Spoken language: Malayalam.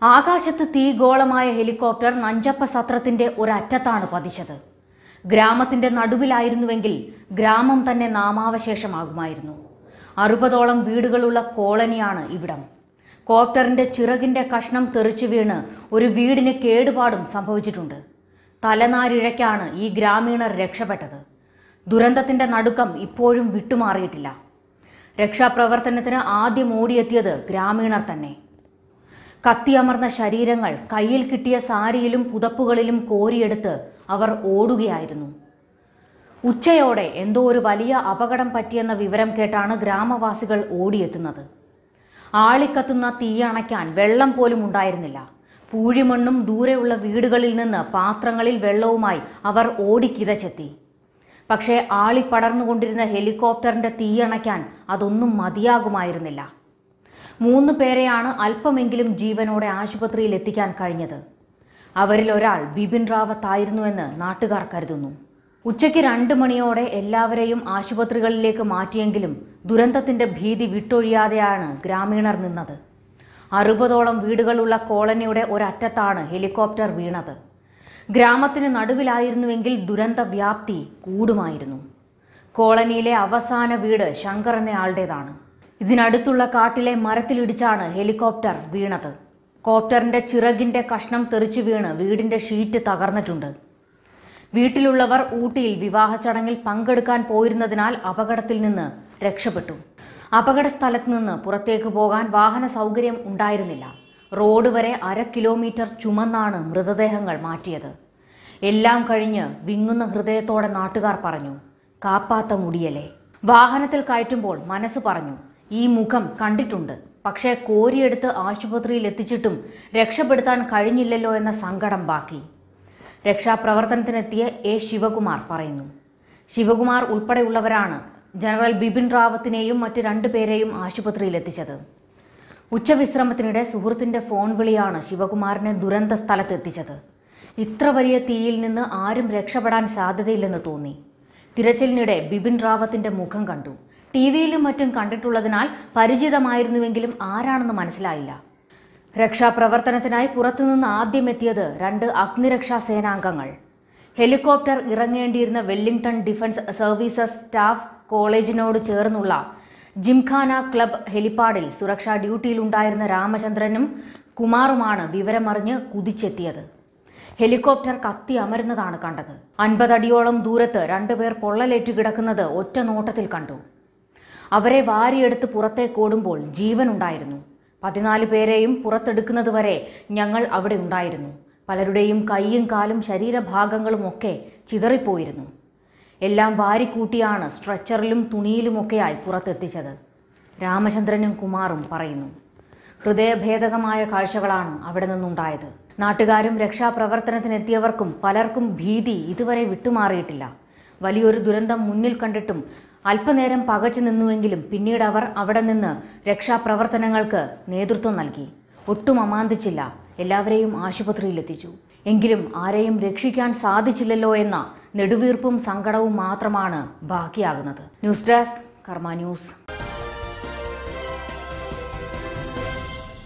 ആകാശത്ത് തീഗോളമായ ഹെലികോപ്റ്റർ നഞ്ചപ്പ സത്രത്തിന്റെ ഒരറ്റത്താണ് പതിച്ചത് ഗ്രാമത്തിന്റെ നടുവിലായിരുന്നുവെങ്കിൽ ഗ്രാമം തന്നെ നാമാവശേഷമാകുമായിരുന്നു അറുപതോളം വീടുകളുള്ള കോളനിയാണ് ഇവിടം കോപ്റ്ററിന്റെ ചിറകിന്റെ കഷ്ണം തെറിച്ചു വീണ് ഒരു വീടിന് കേടുപാടും സംഭവിച്ചിട്ടുണ്ട് തലനാരിഴയ്ക്കാണ് ഈ ഗ്രാമീണർ രക്ഷപ്പെട്ടത് ദുരന്തത്തിന്റെ നടുക്കം ഇപ്പോഴും വിട്ടുമാറിയിട്ടില്ല രക്ഷാപ്രവർത്തനത്തിന് ആദ്യം ഓടിയെത്തിയത് ഗ്രാമീണർ തന്നെ കത്തിയമർന്ന ശരീരങ്ങൾ കയ്യിൽ കിട്ടിയ സാരിയിലും പുതപ്പുകളിലും കോരിയെടുത്ത് അവർ ഓടുകയായിരുന്നു ഉച്ചയോടെ എന്തോ ഒരു വലിയ അപകടം പറ്റിയെന്ന വിവരം കേട്ടാണ് ഗ്രാമവാസികൾ ഓടിയെത്തുന്നത് ആളിക്കത്തുന്ന തീയണയ്ക്കാൻ വെള്ളം പോലും ഉണ്ടായിരുന്നില്ല പൂഴിമണ്ണും ദൂരെയുള്ള വീടുകളിൽ നിന്ന് പാത്രങ്ങളിൽ വെള്ളവുമായി അവർ ഓടിക്കിതച്ചെത്തി പക്ഷേ ആളിപ്പടർന്നുകൊണ്ടിരുന്ന ഹെലികോപ്റ്ററിന്റെ തീയണയ്ക്കാൻ അതൊന്നും മതിയാകുമായിരുന്നില്ല മൂന്ന് പേരെയാണ് അല്പമെങ്കിലും ജീവനോടെ ആശുപത്രിയിൽ എത്തിക്കാൻ കഴിഞ്ഞത് അവരിൽ ഒരാൾ ബിപിൻ റാവത്ത് ആയിരുന്നുവെന്ന് നാട്ടുകാർ കരുതുന്നു ഉച്ചയ്ക്ക് രണ്ട് മണിയോടെ എല്ലാവരെയും ആശുപത്രികളിലേക്ക് മാറ്റിയെങ്കിലും ദുരന്തത്തിന്റെ ഭീതി വിട്ടൊഴിയാതെയാണ് ഗ്രാമീണർ നിന്നത് അറുപതോളം വീടുകളുള്ള കോളനിയുടെ ഒരറ്റത്താണ് ഹെലികോപ്റ്റർ വീണത് ഗ്രാമത്തിന് നടുവിലായിരുന്നുവെങ്കിൽ ദുരന്ത വ്യാപ്തി കൂടുമായിരുന്നു കോളനിയിലെ അവസാന വീട് ശങ്കർ എന്നയാളുടേതാണ് ഇതിനടുത്തുള്ള കാട്ടിലെ മരത്തിലിടിച്ചാണ് ഹെലികോപ്റ്റർ വീണത് കോപ്റ്ററിന്റെ ചിറകിന്റെ കഷ്ണം തെറിച്ചു വീണ് വീടിന്റെ ഷീറ്റ് തകർന്നിട്ടുണ്ട് വീട്ടിലുള്ളവർ ഊട്ടിയിൽ വിവാഹ ചടങ്ങിൽ പങ്കെടുക്കാൻ പോയിരുന്നതിനാൽ അപകടത്തിൽ നിന്ന് രക്ഷപ്പെട്ടു അപകട സ്ഥലത്ത് നിന്ന് പുറത്തേക്ക് പോകാൻ വാഹന സൗകര്യം ഉണ്ടായിരുന്നില്ല റോഡ് വരെ അര കിലോമീറ്റർ ചുമന്നാണ് മൃതദേഹങ്ങൾ മാറ്റിയത് എല്ലാം കഴിഞ്ഞ് വിങ്ങുന്ന ഹൃദയത്തോടെ നാട്ടുകാർ പറഞ്ഞു കാപ്പാത്ത മുടിയലേ വാഹനത്തിൽ കയറ്റുമ്പോൾ മനസ്സ് പറഞ്ഞു ഈ മുഖം കണ്ടിട്ടുണ്ട് പക്ഷേ കോരിയെടുത്ത് ആശുപത്രിയിൽ എത്തിച്ചിട്ടും രക്ഷപ്പെടുത്താൻ കഴിഞ്ഞില്ലല്ലോ എന്ന സങ്കടം ബാക്കി രക്ഷാപ്രവർത്തനത്തിനെത്തിയ എ ശിവകുമാർ പറയുന്നു ശിവകുമാർ ഉൾപ്പെടെയുള്ളവരാണ് ജനറൽ ബിപിൻ റാവത്തിനെയും മറ്റ് രണ്ടു പേരെയും ആശുപത്രിയിൽ എത്തിച്ചത് ഉച്ചവിശ്രമത്തിനിടെ സുഹൃത്തിന്റെ ഫോൺ വിളിയാണ് ശിവകുമാറിനെ ദുരന്ത സ്ഥലത്തെത്തിച്ചത് ഇത്ര വലിയ തീയിൽ നിന്ന് ആരും രക്ഷപ്പെടാൻ സാധ്യതയില്ലെന്ന് തോന്നി തിരച്ചിലിനിടെ ബിപിൻ റാവത്തിന്റെ മുഖം കണ്ടു ടി വിയിലും മറ്റും കണ്ടിട്ടുള്ളതിനാൽ പരിചിതമായിരുന്നുവെങ്കിലും ആരാണെന്ന് മനസ്സിലായില്ല രക്ഷാപ്രവർത്തനത്തിനായി പുറത്തുനിന്ന് ആദ്യം എത്തിയത് രണ്ട് അഗ്നിരക്ഷാ സേനാംഗങ്ങൾ ഹെലികോപ്റ്റർ ഇറങ്ങേണ്ടിയിരുന്ന വെല്ലിംഗ്ടൺ ഡിഫൻസ് സർവീസസ് സ്റ്റാഫ് കോളേജിനോട് ചേർന്നുള്ള ജിംഖാന ക്ലബ് ഹെലിപ്പാഡിൽ സുരക്ഷാ ഡ്യൂട്ടിയിലുണ്ടായിരുന്ന രാമചന്ദ്രനും കുമാറുമാണ് വിവരമറിഞ്ഞ് കുതിച്ചെത്തിയത് ഹെലികോപ്റ്റർ കത്തി അമരുന്നതാണ് കണ്ടത് അൻപതടിയോളം ദൂരത്ത് രണ്ടുപേർ പൊള്ളലേറ്റു കിടക്കുന്നത് ഒറ്റ നോട്ടത്തിൽ കണ്ടു അവരെ വാരിയെടുത്ത് പുറത്തേക്ക് ഓടുമ്പോൾ ജീവനുണ്ടായിരുന്നു പതിനാല് പേരെയും പുറത്തെടുക്കുന്നതുവരെ ഞങ്ങൾ അവിടെ ഉണ്ടായിരുന്നു പലരുടെയും കൈയും കാലും ശരീരഭാഗങ്ങളും ഒക്കെ ചിതറിപ്പോയിരുന്നു എല്ലാം വാരിക്കൂട്ടിയാണ് സ്ട്രെച്ചറിലും തുണിയിലുമൊക്കെയായി പുറത്തെത്തിച്ചത് രാമചന്ദ്രനും കുമാറും പറയുന്നു ഹൃദയഭേദകമായ കാഴ്ചകളാണ് അവിടെ നിന്നുണ്ടായത് നാട്ടുകാരും രക്ഷാപ്രവർത്തനത്തിനെത്തിയവർക്കും പലർക്കും ഭീതി ഇതുവരെ വിട്ടുമാറിയിട്ടില്ല വലിയൊരു ദുരന്തം മുന്നിൽ കണ്ടിട്ടും അല്പനേരം പകച്ചു നിന്നുവെങ്കിലും പിന്നീട് അവർ അവിടെ നിന്ന് രക്ഷാപ്രവർത്തനങ്ങൾക്ക് നേതൃത്വം നൽകി ഒട്ടും അമാന്തിച്ചില്ല എല്ലാവരെയും ആശുപത്രിയിലെത്തിച്ചു എങ്കിലും ആരെയും രക്ഷിക്കാൻ സാധിച്ചില്ലല്ലോ എന്ന നെടുവീർപ്പും സങ്കടവും മാത്രമാണ് ബാക്കിയാകുന്നത് ന്യൂസ് ഡെസ്ക് കർമ്മ ന്യൂസ്